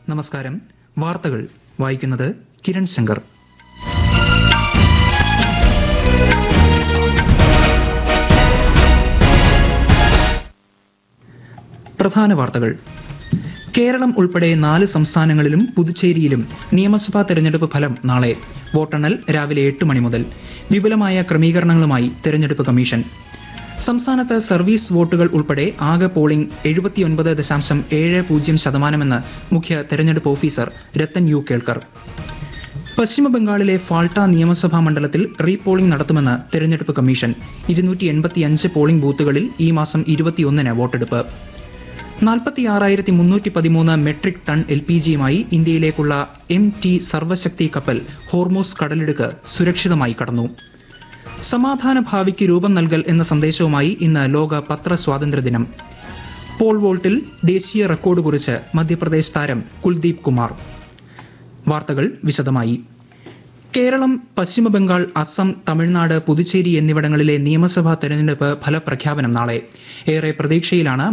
നമസ്കാരം വാർത്തകൾ വായിക്കുന്നത് കിരൺ ശങ്കർ പ്രധാന വാർത്തകൾ കേരളം ഉൾപ്പെടെ നാല് സംസ്ഥാനങ്ങളിലും പുതുച്ചേരിയിലും നിയമസഭാ തെരഞ്ഞെടുപ്പ് ഫലം നാളെ വോട്ടെണ്ണൽ രാവിലെ എട്ട് മണി മുതൽ വിപുലമായ ക്രമീകരണങ്ങളുമായി തെരഞ്ഞെടുപ്പ് കമ്മീഷൻ സംസ്ഥാനത്ത് സർവീസ് വോട്ടുകൾ ഉൾപ്പെടെ ആകെ പോളിംഗ് എഴുപത്തിയൊൻപത് ദശാംശം ഏഴ് പൂജ്യം ശതമാനമെന്ന് മുഖ്യ തെരഞ്ഞെടുപ്പ് ഓഫീസർ രത്തൻ യു കേൾക്കർ പശ്ചിമ ബംഗാളിലെ ഫാൾട്ട നിയമസഭാ മണ്ഡലത്തിൽ റീപോളിംഗ് നടത്തുമെന്ന് തെരഞ്ഞെടുപ്പ് കമ്മീഷൻ ഇരുന്നൂറ്റി എൺപത്തിയഞ്ച് പോളിംഗ് ബൂത്തുകളിൽ ഈ മാസം ഇരുപത്തിയൊന്നിന് വോട്ടെടുപ്പ് നാൽപ്പത്തിയാറായിരത്തി മുന്നൂറ്റി പതിമൂന്ന് മെട്രിക് ടൺ എൽ പി ജിയുമായി ഇന്ത്യയിലേക്കുള്ള എം ടി സർവശക്തി കപ്പൽ ഹോർമൂസ് കടലിടുക്ക് സുരക്ഷിതമായി കടന്നു സമാധാന ഭാവിക്ക് രൂപം നൽകൽ എന്ന സന്ദേശവുമായി ഇന്ന് ലോക പത്ര സ്വാതന്ത്ര്യ ദിനം പോൾ വോൾട്ടിൽ ദേശീയ റെക്കോർഡ് കുറിച്ച് മധ്യപ്രദേശ് താരം കുൽദീപ് കുമാർ വാർത്തകൾ വിശദമായി കേരളം പശ്ചിമ ബംഗാൾ അസം തമിഴ്നാട് പുതുച്ചേരി എന്നിവിടങ്ങളിലെ നിയമസഭാ തെരഞ്ഞെടുപ്പ് ഫലപ്രഖ്യാപനം നാളെ ഏറെ പ്രതീക്ഷയിലാണ്